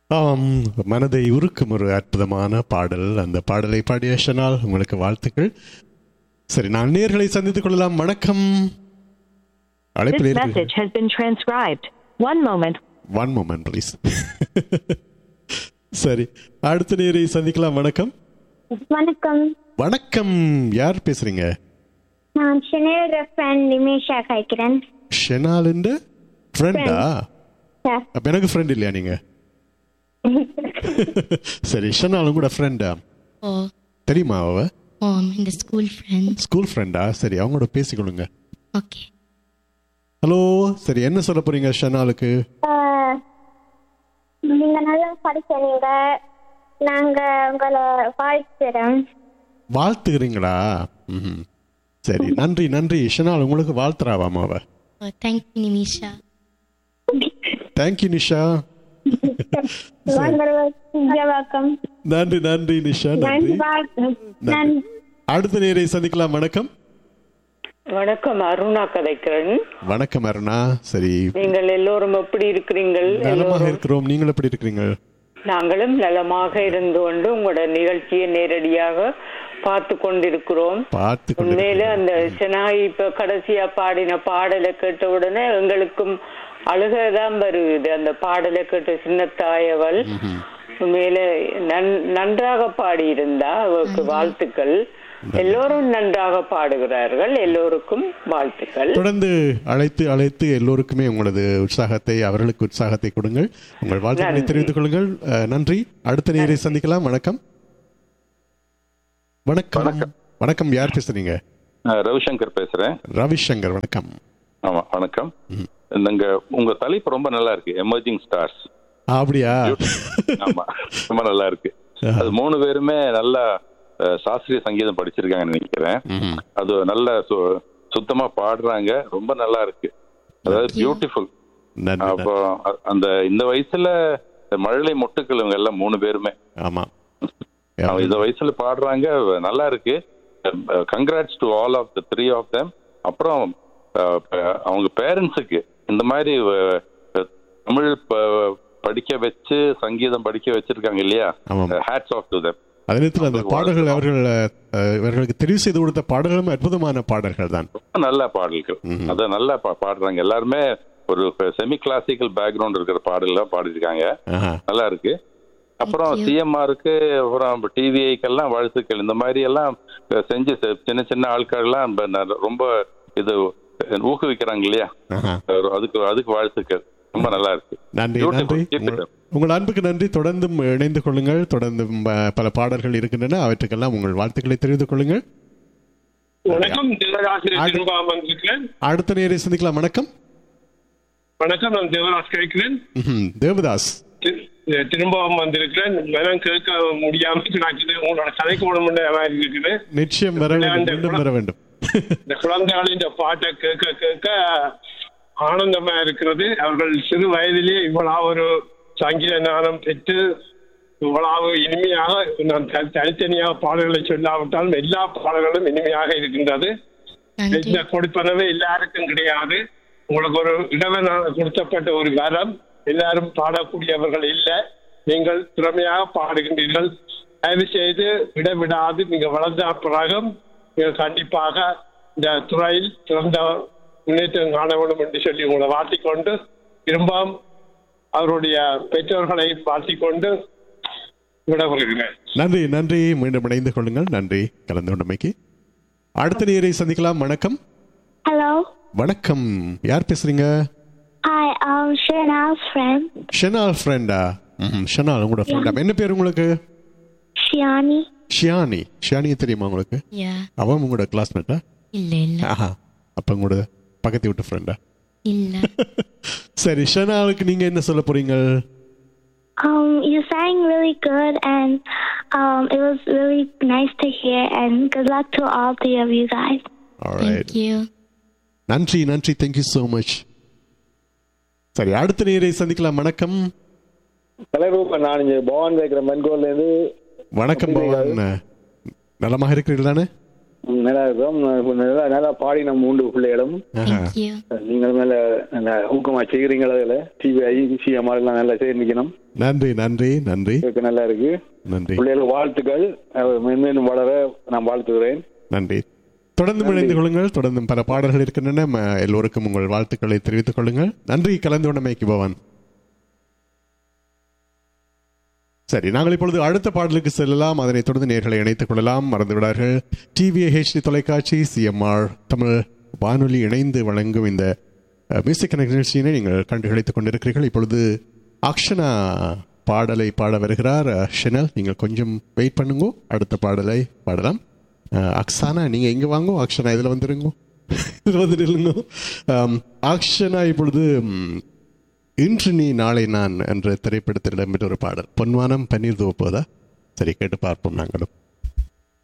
ஆம் மனதை உருக்கும் ஒரு அற்புதமான பாடல் அந்த பாடலை பாடிய ஷனால் உங்களுக்கு வாழ்த்துக்கள் சரி நான் நேர்களை சந்தித்துக் கொள்ளலாம் வணக்கம் அழைப்பில் This இருக்கு message has been transcribed. One moment. One moment please சரி அடுத்த நேரை சந்திக்கலாம் வணக்கம் வணக்கம் வணக்கம் யார் பேசுறீங்க நான் சென்னையோட ஃப்ரெண்ட் நிமேஷா காய்க்கிறேன் ஷெனாலிண்ட ஃப்ரெண்டா சார் அப்ப எனக்கு ஃப்ரெண்ட் இல்லையா நீங்க சரி ஷெனாலும் கூட ஃப்ரெண்டா ஓ தெரியுமா அவ ஓம் இந்த ஸ்கூல் ஃப்ரெண்ட்ஸ் ஸ்கூல் ஃப்ரெண்டா சரி அவங்களோட பேசிக்கொள்ளுங்க ஓகே ஹலோ சரி என்ன சொல்ல போறீங்க ஷனாலுக்கு ஆஹ், நீங்க நல்லா படிச்சீங்க நாங்க உங்களை வாழ்த்துறோம் வாழ்த்துகிறீங்களா ம்ஹும். சரி நன்றி நன்றி ஷனால் உங்களுக்கு வாழ்த்துறாவாமா அவ ஓ தேங்க்யூ நிமிஷா தேங்க்யூ நிஷா வணக்கம் நன்றி நன்றி நிஷா நன்றி நன்றி அடுத்த நேரை சந்திக்கலாம் வணக்கம் வணக்கம் அருணா கதைக்கிறேன் வணக்கம் அருணா சரி நீங்கள் எல்லோரும் எப்படி இருக்கிறீங்கள் நலமாக எல்லோரும் இருக்கிறோம் நீங்கள் எப்படி இருக்கிறீங்க நாங்களும் நலமாக இருந்து கொண்டு உங்களோட நிகழ்ச்சியை நேரடியாக பார்த்து கொண்டிருக்கிறோம் பார்த்து உண்மையில கொண்டு அந்த செனாய் இப்ப கடைசியா பாடின பாடலை கேட்ட உடனே எங்களுக்கும் அழுகதான் வருது அந்த பாடலை கேட்ட சின்னத்தாயவள் உண்மையில நன்- நன்றாக பாடியிருந்தா அவருக்கு வாழ்த்துக்கள் எல்லோரும் நன்றாக பாடுகிறார்கள் எல்லோருக்கும் வாழ்த்துக்கள் தொடர்ந்து அழைத்து அழைத்து எல்லோருக்குமே உங்களது உற்சாகத்தை அவர்களுக்கு உற்சாகத்தை கொடுங்கள் உங்கள் வாழ்த்துக்களை நன்றி. தெரிவித்துக் கொள்ளுங்கள் அஹ், நன்றி அடுத்த நேரை சந்திக்கலாம் வணக்கம் வணக்கம் வணக்கம் யார் பேசுறீங்க நான் ரவிசங்கர் பேசுறேன் ரவிசங்கர் வணக்கம் ஆமா வணக்கம் நீங்க உங்க தலைப்பு ரொம்ப நல்லா இருக்கு எமர்ஜிங் ஸ்டார்ஸ் ஆ, அப்படியா ஆமா ரொம்ப நல்லா இருக்கு அது மூணு பேருமே நல்லா அஹ், சாஸ்திரிய சங்கீதம் படிச்சிருக்காங்கன்னு நினைக்கிறேன் ம்ஹும். அது நல்ல சு- சுத்தமா பாடுறாங்க ரொம்ப நல்லா இருக்கு அதாவது பியூட்டிஃபுல் நன்றி அப்போ அ- அந்த இந்த வயசுல மழலை மொட்டுக்கள் இவங்க எல்லாம் மூணு பேருமே ஆமா அவங்க இந்த வயசுல பாடுறாங்க நல்லா இருக்கு congrats to all of the three of them அப்புறம் அஹ், ப- அவங்க பேரண்ட்ஸுக்கு இந்த மாதிரி அஹ், அஹ், தமிழ் ப- படிக்க வச்சு சங்கீதம் படிக்க வச்சிருக்காங்க இல்லையா ஆமாம். ஹேட்ஸ் ஆஃப் டு them அதே நேரத்தில் அந்த பாடல்கள் அவர்கள் அஹ், இவர்களுக்கு தெரிவு செய்து கொடுத்த பாடல்களும் அற்புதமான பாடல்கள் தான் ரொம்ப நல்ல பாடல்கள் அத நல்லா பா- பாடுறாங்க எல்லாருமே ஒரு செமி கிளாசிக்கல் பேக்ரவுண்ட் இருக்கிற பாடல்லாம் பாடிருக்காங்க ஆஹா. நல்லா இருக்கு அப்புறம் சிஎம்ஆருக்கு அப்புறம் டிவிஐக்கெல்லாம் வாழ்த்துக்கள் இந்த மாதிரி எல்லாம் செஞ்சு செ- சின்ன சின்ன ஆட்கள்லாம் இப்ப ந- ரொம்ப இது ஊக்குவிக்கிறாங்க இல்லையா ஆஹா. அதுக்கு அதுக்கு வாழ்த்துக்கள் ரொம்ப நல்லா இருக்கு நன்றி Beautiful. நன்றி Keep it உங்கள்- up. உங்கள் அன்புக்கு நன்றி தொடர்ந்தும் இணைந்து கொள்ளுங்கள் தொடர்ந்தும் ப- பல பாடல்கள் இருக்கின்றன அவற்றுக்கெல்லாம் உங்கள் வாழ்த்துக்களை தெரிவித்துக் கொள்ளுங்கள் வணக்கம் தேவராசிரியர் திரும்பாம வந்திருக்கிறேன் அடுத்த நேரை சந்திக்கலாம் வணக்கம் வணக்கம் நான் தேவராஜ் கேட்கிறேன் ம்ஹும். தேவதாஸ் தி- திரும்பவும் வந்திருக்கிறேன் மனம் கேட்க முடியாம கிடக்குது உங்களோட கதைக்கு உடம்புல மாதிரி இருக்குது நிச்சயம் வர வேண்டும் மீண்டும் வர வேண்டும் இந்த குழந்தைகள் இந்த பாட்டை கேட்க கேட்க ஆனந்தமா இருக்கிறது அவர்கள் சிறு வயதிலே இவ்வளவு ஒரு சங்கீத ஞானம் பெற்று இவ்வளவு இனிமையாக நான் த- தனித்தனியாக பாடல்களை சொல்லாவிட்டாலும் எல்லா பாடல்களும் இனிமையாக இருக்கின்றது நன்றி இந்த கொடுப்பனவே எல்லாருக்கும் கிடையாது உங்களுக்கு ஒரு இடவன கொடுத்தப்பட்ட ஒரு வரம் எல்லாரும் பாடக்கூடியவர்கள் இல்லை நீங்கள் திறமையாக பாடுகின்றீர்கள் தயவு செய்து விடவிடாது நீங்க வளர்ந்த பிறகும் நீங்கள் கண்டிப்பாக இந்த துறையில் சிறந்த முன்னேற்றம் காண வேண்டும் என்று சொல்லி உங்களை வாழ்த்திக்கொண்டு திரும்பவும் அவருடைய பெற்றோர்களை வாழ்த்திக்கொண்டு விடவிருக்கிறேன் நன்றி நன்றி மீண்டும் இணைந்து கொள்ளுங்கள் நன்றி கலந்து கொண்டமைக்கு அடுத்த நேரை சந்திக்கலாம் வணக்கம் ஹலோ வணக்கம் யார் பேசுறீங்க hi um Shenaz friend Shenal ஃப்ரெண்டா ம் ஷெனால் உங்களோட ஃப்ரெண்டா என்ன பேர் உங்களுக்கு ஷியானி ஷியானி ஷியானியை தெரியுமா உங்களுக்கு யா அவன் உங்களோட கிளாஸ்மேட்டா இல்ல இல்ல ஆஹா அப்ப உங்களோட பக்கத்து விட்டு ஃப்ரெண்டா இல்ல சரி ஷெனாலுக்கு நீங்க என்ன சொல்ல போறீங்க Um, you sang really good, and um, it was really nice to hear. And good luck to all three of you guys. Alright. Thank you நன்றி நன்றி தேங்க்யூ so மச் சரி அடுத்த நேரை சந்திக்கலாம் வணக்கம் தலைவர் நான் இங்க பவான் கேட்கிற மென்கோல்ல இருந்து வணக்கம் பவான் நலமாக இருக்கிறீர்கள் தானே ம், நல்லா இருக்கோம் நல்லா நல்லா பாடி நம்ம மூன்று பிள்ளைகளும் ஆஹா. தேங்க்யூ நீங்கள் மேல நல்லா ஊக்கமா செய்கிறீங்க அதில் டிவி சிஎம்ஆர் எல்லாம் நல்லா சேர்ந்துக்கணும் நன்றி நன்றி நன்றி கேட்க நல்லா இருக்கு நன்றி பிள்ளைகளுக்கு வாழ்த்துக்கள் அஹ், மென்மேலும் வளர நான் வாழ்த்துகிறேன் நன்றி தொடர்ந்து இணைந்து கொள்ளுங்கள் தொடர்ந்து பல பாடல்கள் இருக்கின்றன ம, எல்லோருக்கும் உங்கள் வாழ்த்துக்களை தெரிவித்துக் கொள்ளுங்கள் நன்றி கலந்து கொண்டமைக்கு பவன் சரி நாங்கள் இப்பொழுது அடுத்த பாடலுக்கு செல்லலாம் அதனைத் தொடர்ந்து நேர்களை இணைத்துக் கொள்ளலாம் மறந்துவிடார்கள் டிவிஏ ஹெச்டி தொலைக்காட்சி சிஎம்ஆர் தமிழ் வானொலி இணைந்து வழங்கும் இந்த அஹ், மியூசிக் கனெக்ட் நிகழ்ச்சியினை நீங்கள் கண்டுகளித்துக் கொண்டிருக்கிறீர்கள் இப்பொழுது அக்ஷனா பாடலை பாட வருகிறார் அஹ், ஷெனல் நீங்கள் கொஞ்சம் வெயிட் பண்ணுங்க அடுத்த பாடலை பாடலாம் அஹ், அக்ஸானா நீங்க இங்க வாங்கோ அக்ஷனா இதுல வந்துருங்க இதுல வந்து நில்லுங்க ஆம், அக்ஷனா இப்பொழுது ம், இன்று நீ நாளை நான் என்ற திரைப்படத்தில் இடம்பெற்ற ஒரு பாடல் பொன்வானம் பன்னீர் தோப்போதா சரி கேட்டு பார்ப்போம் நாங்களும்